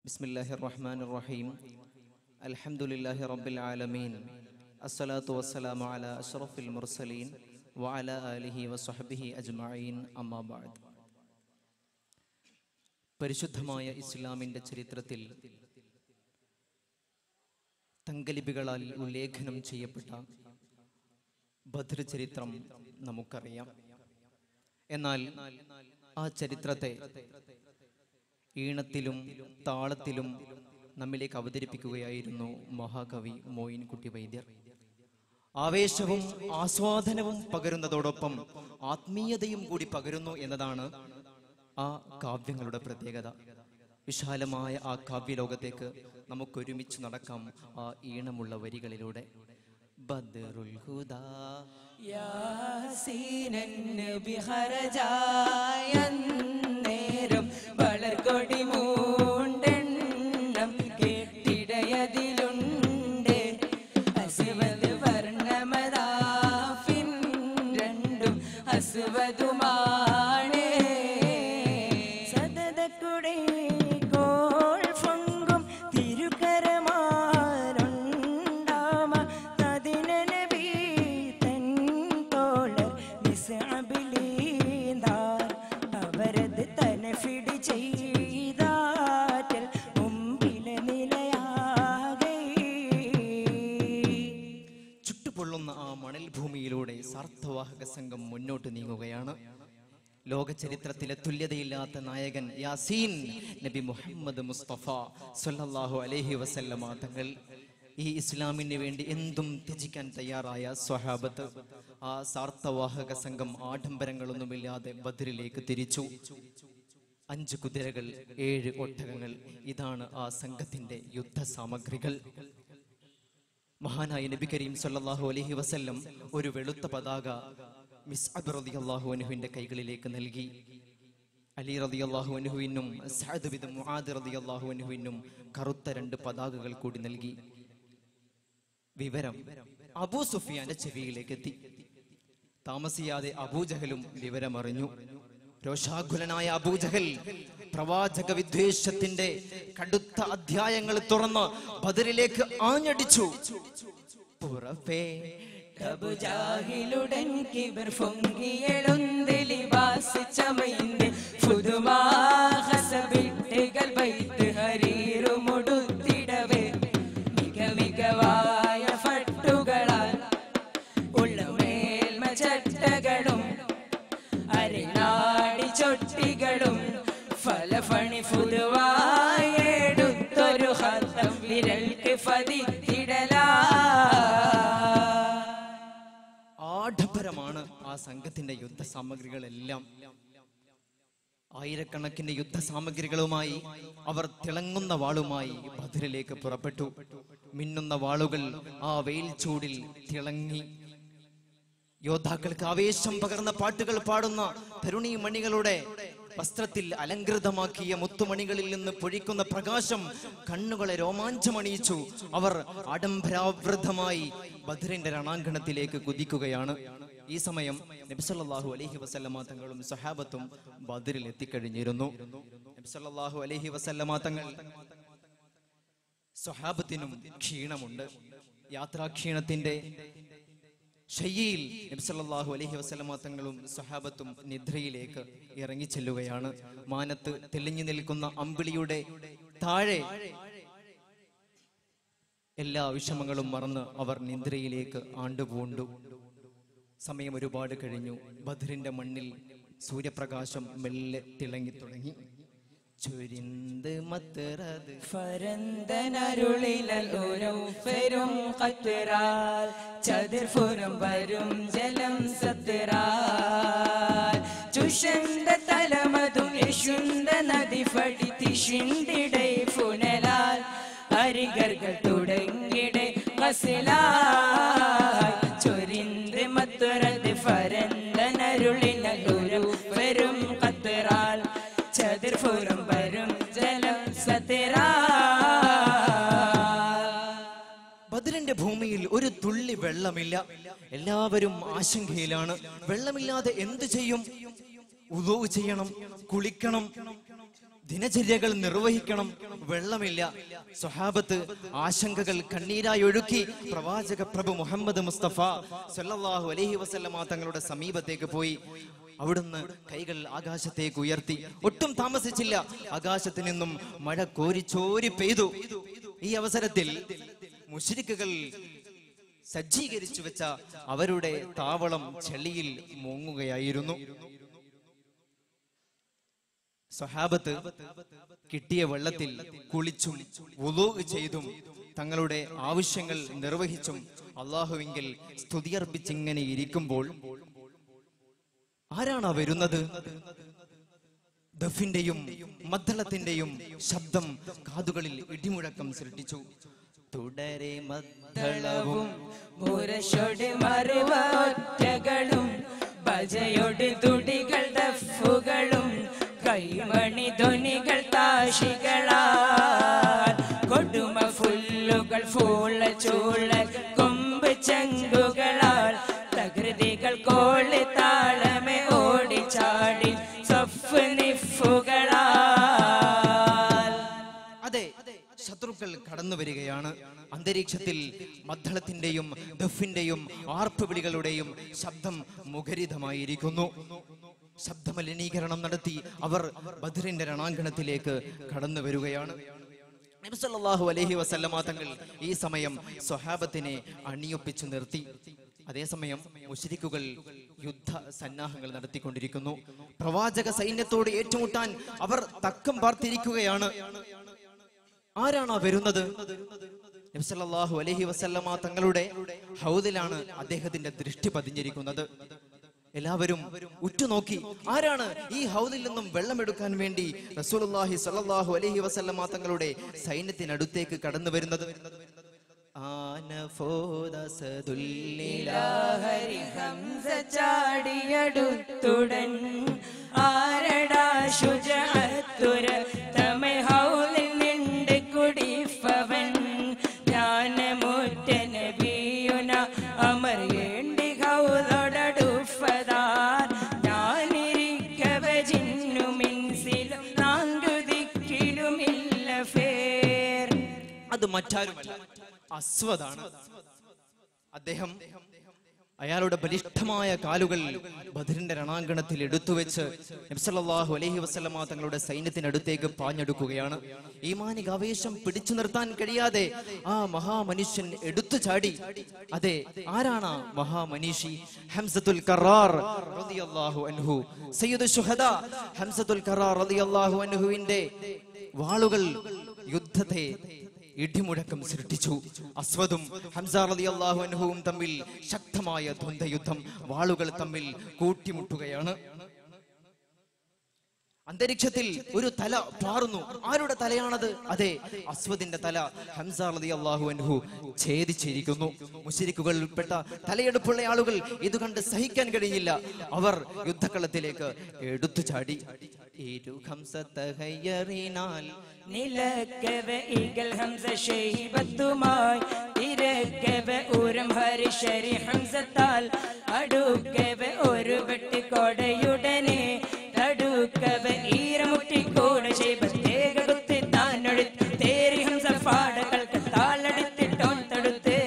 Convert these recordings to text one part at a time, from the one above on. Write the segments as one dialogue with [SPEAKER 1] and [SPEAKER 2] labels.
[SPEAKER 1] بسم الله الرحمن الرحيم الحمد لله رب العالمين الصلاة والسلام على أشرف المرسلين وعلى آله وصحبه أجمعين أما بعد പരിശുദ്ധമായ ഇസ്ലാമിൻ്റെ ചരിത്രത്തിൽ തങ്കലിപികളാൽ ഉല്ലേഖനം ചെയ്യപ്പെട്ട ബദ്ർ ചരിത്രം നമുക്കറിയാം എന്നാൽ ആ ചരിത്രത്തെ ഈണത്തിലും താളത്തിലും നമ്മിലേക്ക് അവതരിപ്പിക്കുകയായിരുന്നു മഹാകവി മോയിൻകുട്ടി വൈദ്യർ ആവേശവും ആസ്വാദനവും പകരുന്നതോടൊപ്പം ആത്മീയതയും കൂടി പകരുന്നു എന്നതാണ് ആ കാവ്യങ്ങളുടെ പ്രത്യേകത വിശാലമായ ആ കാവ്യലോകത്തേക്ക് നമുക്കൊരുമിച്ച് നടക്കാം ആ ഈണമുള്ള വരികളിലൂടെ ബദ്റുൽ ഹുദാ
[SPEAKER 2] യാസീനന്നബി ഹറജായ നേരം വളർകൊടി മൂണ്ടെണ്ണം കേട്ടിടയതിലുണ്ട് അസ്വദ് വർണ്ണമതാഫിൻ രണ്ടും അസ്വദുമാണ് സതതക്കുടെ കോൾ പൊങ്കും തിരുക്കരമാരുണ്ടാമ തതിനനബി തൻ തോളർ മിസ്അബിലീന്താർ അവരത് തനഫിടി ചെയ്താറ്റൽ മുമ്പിലെ നിലയാകെ
[SPEAKER 1] ചുട്ടുപൊള്ളുന്ന ആ മണൽ ഭൂമിയിലൂടെ സാർത്ഥവാഹക സംഘം മുന്നോട്ട് നീങ്ങുകയാണ് ലോക ചരിത്രത്തിലെ തുല്യതയില്ലാത്ത നായകൻ യാസീൻ നബി മുഹമ്മദ് മുസ്തഫ സല്ലല്ലാഹു അലൈഹി വസല്ലമ തങ്ങൾ ഈ ഇസ്ലാമിന് വേണ്ടി എന്തും ത്യജിക്കാൻ തയ്യാറായ സ്വഹാബത്ത് ആ സാർത്ഥവാഹക സംഘം ആഡംബരങ്ങളൊന്നുമില്ലാതെ ബദ്രിലേക്ക് തിരിച്ചു അഞ്ച് കുതിരകൾ ഏഴ് ഒട്ടകങ്ങൾ ഇതാണ് ആ സംഘത്തിന്റെ യുദ്ധ സാമഗ്രികൾ മഹാനായ നബി കരീം സല്ലല്ലാഹു അലൈഹി വസല്ലം ഒരു വെളുത്ത പതാക മിസ്അബ് റളിയല്ലാഹു അൻഹുവിന്റെ കൈകളിലേക്ക് നൽകി അലി റളിയല്ലാഹു അൻഹുവിനും സഅദ് ബിൻ മുആദ് റളിയല്ലാഹു അൻഹുവിനും കറുത്ത രണ്ട് പതാകകൾ കൂടി നൽകി വിവരം അബൂ സുഫിയാന്റെ ചെവിയിലേക്ക് എത്തി താമസിയാതെ അബൂജഹലും വിവരമറിഞ്ഞു രോഷാകുലനായ അബൂജഹൽ പ്രവാചക വിദ്വേഷത്തിന്റെ കടുത്ത അധ്യായങ്ങൾ തുറന്ന് ബദറിലേക്ക് ആഞ്ഞടിച്ചു പുറപ്പേ
[SPEAKER 2] അബുജാഹിലുടൻ കിബർ പൊങ്കിയെഴുന്തിലിവാസ് ചമയിന്റെ പുതുമാഹസബിട്ടുകൾ വൈത്ത് ഹരീറുമുടുത്തിടവേ മിക മികവായ ഫട്ടുകളാൽ ഉള്ള മേൽമ ചട്ടകളും അരനാടി ചൊട്ടികളും ഫലഫണി പുതുവായെടുത്തൊരു ഹത്തം വിരൽക്ക് ഫതിത്തിടലാ
[SPEAKER 1] ആഡംബരമാണ് ആ സംഘത്തിന്റെ യുദ്ധ സാമഗ്രികളെല്ലാം ആയിരക്കണക്കിന് യുദ്ധ സാമഗ്രികളുമായി അവർ തിളങ്ങുന്ന വാളുമായി ബദറിലേക്ക് പുറപ്പെട്ടു മിന്നുന്ന വാളുകൾ ആ വെയിൽ ചൂടിൽ തിളങ്ങി യോദ്ധാക്കൾക്ക് ആവേശം പകർന്ന പാട്ടുകൾ പാടുന്ന തരുണി മണികളുടെ വസ്ത്രത്തിൽ അലങ്കൃതമാക്കിയ മുത്തുമണികളിൽ നിന്ന് പൊഴിക്കുന്ന പ്രകാശം കണ്ണുകളെ രോമാഞ്ചമണിയിച്ചു അവർ ആഡംബരാവൃതമായി ബദറിന്റെ രണാങ്കണത്തിലേക്ക് കുതിക്കുകയാണ് ഈ സമയം നബിസല്ലാഹു അലൈഹി വസല്ലമ തങ്ങളും സഹാബത്തും ബദറിൽ എത്തിക്കഴിഞ്ഞിരുന്നു നബിസല്ലാഹു അലൈഹി വസല്ലമ തങ്ങൾ സ്വഹാബത്തിനും ക്ഷീണമുണ്ട് യാത്രാക്ഷീണത്തിന്റെ ഷയ്യയിൽ നബ്സല്ലാഹു അലൈഹി വസല്ലമ തങ്ങളും സ്വഹാബത്തും നിദ്രയിലേക്ക് ഇറങ്ങിച്ചെല്ലുകയാണ് മാനത്ത് തെളിഞ്ഞു നിൽക്കുന്ന അമ്പിളിയുടെ താഴെ എല്ലാ വിഷമങ്ങളും മറന്ന് അവർ നിദ്രയിലേക്ക് ആണ്ടുപൂണ്ടു സമയം ഒരുപാട് കഴിഞ്ഞു ബദറിന്റെ മണ്ണിൽ സൂര്യപ്രകാശം മെല്ലെ തിളങ്ങി തുടങ്ങി ചുരിന്ത് മത്തറത്
[SPEAKER 2] ഫരന്തനരുളിലൽ ഒരു ഫെരും കത്തിറാൽ ചതിർഫുരം വരും ജലം സത്തിറാൽ ചുഷന്ത തലമതും യശുന്ത നദി ഫടിത്തിഷിണ്ടിടൈ ഫുനലാൽ അരികർകൾ തുടങ്ങിടെ കസിലാൽ ചൊരിന്ത് മത്തുറത് ഫരന്തനരുളിലൽ ഒരു ഫെരും കത്തിറാൽ ചതിർഫുരം വരും ജലം സത്തിറാൽ
[SPEAKER 1] ബദറിന്റെ ഭൂമിയിൽ ഒരു തുള്ളി വെള്ളമില്ല എല്ലാവരും ആശങ്കയിലാണ് വെള്ളമില്ലാതെ എന്ത് ചെയ്യും ഉദോ ചെയ്യണം കുളിക്കണം ദിനചര്യകൾ നിർവഹിക്കണം വെള്ളമില്ല സ്വഹാബത്ത് ആശങ്കകൾ കണ്ണീരായി ഒഴുക്കി പ്രവാചക പ്രഭു മുഹമ്മദ് മുസ്തഫ സല്ലല്ലാഹു അലൈഹി വസല്ലമ തങ്ങളുടെ സമീപത്തേക്ക് പോയി അവിടുന്ന് കൈകൾ ആകാശത്തേക്ക് ഉയർത്തി ഒട്ടും താമസിച്ചില്ല ആകാശത്ത് നിന്നും മഴ കോരിച്ചോരി പെയ്തു ഈ അവസരത്തിൽ മുശ്രിക്കുകൾ സജ്ജീകരിച്ചു വെച്ച അവരുടെ താവളം ചെളിയിൽ മുങ്ങുകയായിരുന്നു സ്വഹാബത്ത് കിട്ടിയ വെള്ളത്തിൽ കുളിച്ചും വുളൂ ചെയ്തും തങ്ങളുടെ ആവശ്യങ്ങൾ നിർവഹിച്ചും അള്ളാഹുവിങ്കിൽ സ്തുതിയർപ്പിച്ചിങ്ങനെ ഇരിക്കുമ്പോൾ ആരാണ് വരുന്നത് ദഫിന്റെയും മദ്ദളത്തിന്റെയും ശബ്ദം കാതുകളിൽ ഇടിമുഴക്കം സൃഷ്ടിച്ചു തുടരെ മദ്ദളവും
[SPEAKER 2] മുരശൊട് മറുവ ഒറ്റകളും ഭജയൊട് തുടികൾ ദഫുകളും കൈമണി ധ്വനികൾ താശികളാൽ കൊടുമ ഫുല്ലുകൾ ഫൂള ചൂള കൊമ്പ് ചങ്കുകളാൽ തകൃതികൾ കോളി താളമേ ഓടിച്ചാടി സഫ് നിഫുകളാൽ
[SPEAKER 1] അതെ ശത്രുക്കൾ കടന്നു വരികയാണ് അന്തരീക്ഷത്തിൽ മദ്ദളത്തിന്റെയും ദഫിന്റെയും ആർപ്പുവിളികളുടെയും ശബ്ദം മുഖരിതമായിരിക്കുന്നു ശബ്ദമലിനീകരണം നടത്തി അവർ ബദറിന്റെ രണാങ്കണത്തിലേക്ക് കടന്നു വരികയാണ് നബി സല്ലല്ലാഹു അലൈഹി വസല്ലമ തങ്ങൾ ഈ സമയം സ്വഹാബത്തിനെ അണിയൊപ്പിച്ചു നിർത്തി അതേസമയം മുശ്രിക്കുകൾ യുദ്ധ സന്നാഹങ്ങൾ നടത്തിക്കൊണ്ടിരിക്കുന്നു പ്രവാചക സൈന്യത്തോട് ഏറ്റുമുട്ടാൻ അവർ തക്കം പാർത്തിരിക്കുകയാണ് ആരാണ് ആ വരുന്നത് നബി സല്ലല്ലാഹു അലൈഹി വസല്ലമ തങ്ങളുടെ ഹൗദിലാണ് അദ്ദേഹത്തിന്റെ ദൃഷ്ടി പതിഞ്ഞിരിക്കുന്നത് എല്ലാവരും ഉറ്റുനോക്കി ആരാണ് ഈ ഹൗദിൽ നിന്നും വെള്ളമെടുക്കാൻ വേണ്ടി റസൂലുള്ളാഹി സ്വല്ലല്ലാഹു അലൈഹി വസല്ലമ തങ്ങളുടെ സൈന്യത്തിനടുത്തേക്ക് കടന്നു വരുന്നത് ആനഫോദസദുല്ലിലാ
[SPEAKER 2] ഹരി ഹംസ ചാടിയടുത്തുടൻ ആരടാ ശുചത്തുര തമെ ഹൗലിൽ നിണ്ട് കുടിഫവൻ ജ്ഞാനമുറ്റ നബിയുന അമർ ഏണ്ടി ഹൗലൊടടുഫതാർ ഞാനിരിക്കവ ജിന്നു മിൻസിലും നാണ്ടു ദിക്കിലുമില്ല ഫേർ
[SPEAKER 1] അത് മറ്റാരുമല്ല അസ്വദാണ് അദ്ദേഹം അയാളുടെ ബലിഷ്ഠമായ കാലുകൾ ബദറിന്റെ രണാങ്കണത്തിൽ എടുത്തുവെച്ച് നബ്സല്ലാഹു അലൈഹി വസല്ലമ തങ്ങളുടെ സൈന്യത്തിനടുത്തേക്ക് പാഞ്ഞെടുക്കുകയാണ് ഈമാനിക ആവേശം പിടിച്ചു നിർത്താൻ കഴിയാതെ ആ മഹാമനുഷ്യൻ എടുത്തു ചാടി അതെ ആരാണ് ആ മഹാമനീഷി ഹംസത്തുൽ കറാർ റളിയല്ലാഹു അൻഹു സയ്യിദ് ശുഹദാ ഹംസത്തുൽ കറാർ റളിയല്ലാഹു അൻഹുവിന്റെ വാളുകൾ യുദ്ധത്തെ ഇടിമുഴക്കം സൃഷ്ടിച്ചു അസ്വദും ഹംസ റളിയല്ലാഹു അൻഹുവും തമ്മിൽ ശക്തമായ ദ്വന്ദ്വയുദ്ധം വാളുകൾ തമ്മിൽ കൂട്ടിമുട്ടുകയാണ് അന്തരീക്ഷത്തിൽ ഒരു തല പാറുന്നു ആരുടെ തലയാണത് അതെ അസ്വദിന്റെ തല ഹംസ റളിയല്ലാഹു അൻഹു ഛേദിച്ചിരിക്കുന്നു മുശരിക്കുകളിൽപ്പെട്ട തലയെടുപ്പുള്ള ആളുകൾ ഇത് കണ്ട് സഹിക്കാൻ കഴിഞ്ഞില്ല അവർ യുദ്ധക്കളത്തിലേക്ക് എടുത്തു ചാടി ഇരു ഹംസത്തഹയ്യറിനാൽ
[SPEAKER 2] നിലക്കവ ഈഗൽ ഹംസ ഷെയ്ബത്തുമായി തിരക്കവ ഉരം ഹരിശരി ഹംസത്താൽ അടുക്കവ ഒരു വെട്ടിക്കോടയുടനെ തടുക്കവ ഈരമുട്ടിക്കൂടെ ഷെയ്ബത്തേക കുത്തി താനൊടുത്ത് തേരി ഹംസ പാടകൾക്ക് താളെടുത്തിട്ടോൻ തടുത്തേ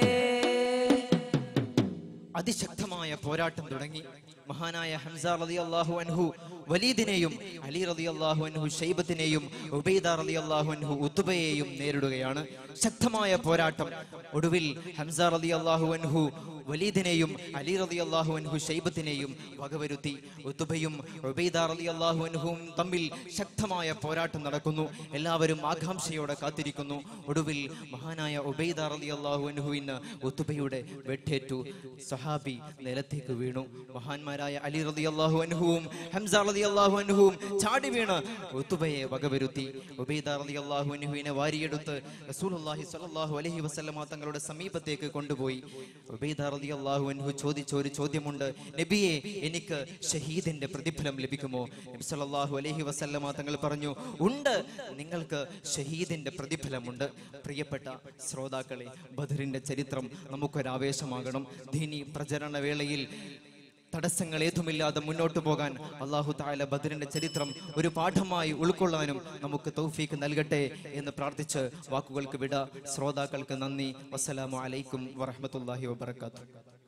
[SPEAKER 1] അതിശക്തമായ പോരാട്ടം തുടങ്ങി മഹാനായ ഹംസ റളിയല്ലാഹു അൻഹു വലീദിനെയും അലി റളിയല്ലാഹു അൻഹു ഷൈബത്തിനെയും ഉബൈദ റളിയല്ലാഹു അൻഹു ഉത്തുബയെയും നേരിടുകയാണ് ശക്തമായ പോരാട്ടം ഒടുവിൽ ഹംസ റളിയല്ലാഹു അൻഹു വലീദിനെയും അലി റളിയല്ലാഹു അൻഹു ഷൈബത്തിനെയും വകവരുത്തി ഉത്തുബയും ഉബൈദ റളിയല്ലാഹു അൻഹുവും തമ്മിൽ ശക്തമായ പോരാട്ടം നടക്കുന്നു എല്ലാവരും ആകാംക്ഷയോടെ കാത്തിരിക്കുന്നു ഒടുവിൽ മഹാനായ ഉബൈദ റളിയല്ലാഹു അൻഹുവിന് ഉത്തുബയുടെ വെട്ടേറ്റു സഹാബി നിലത്തേക്ക് വീണു മഹാന്മാരായ അലി റളിയല്ലാഹു അൻഹുവും ഹംസ റളിയല്ലാഹു അൻഹുവും ചാടി വീണ് ഉത്തുബയെ വകവരുത്തി ഉബൈദ റളിയല്ലാഹു അൻഹുവിനെ വാരിയെടുത്ത് റസൂലുള്ളാഹി സ്വല്ലല്ലാഹു അലൈഹി വസല്ലമ തങ്ങളുടെ സമീപത്തേക്ക് കൊണ്ടുപോയി ഉബൈദ റളിയല്ലാഹു അൻഹു ചോദിച്ച ഒരു ചോദ്യമുണ്ട് നബിയെ എനിക്ക് ഷഹീദിന്റെ പ്രതിഫലം ലഭിക്കുമോ നബി സല്ലല്ലാഹു അലൈഹി വസല്ലമ തങ്ങൾ പറഞ്ഞു ഉണ്ട് നിങ്ങൾക്ക് ഷഹീദിന്റെ പ്രതിഫലമുണ്ട് പ്രിയപ്പെട്ട ശ്രോതാക്കളെ ബദറിന്റെ ചരിത്രം നമുക്കൊരാവേശമാകണം ദീനി പ്രചരണ വേളയിൽ തടസ്സങ്ങൾ ഏതുമില്ലാതെ മുന്നോട്ട് പോകാൻ അള്ളാഹു താല ബദറിന്റെ ചരിത്രം ഒരു പാഠമായി ഉൾക്കൊള്ളാനും നമുക്ക് തൗഫീക്ക് നൽകട്ടെ എന്ന് പ്രാർത്ഥിച്ച് വാക്കുകൾക്ക് വിട ശ്രോതാക്കൾക്ക് നന്ദി വസ്സലാമു അലൈക്കും വറഹമത്തല്ലാഹി വബർക്കാത്തു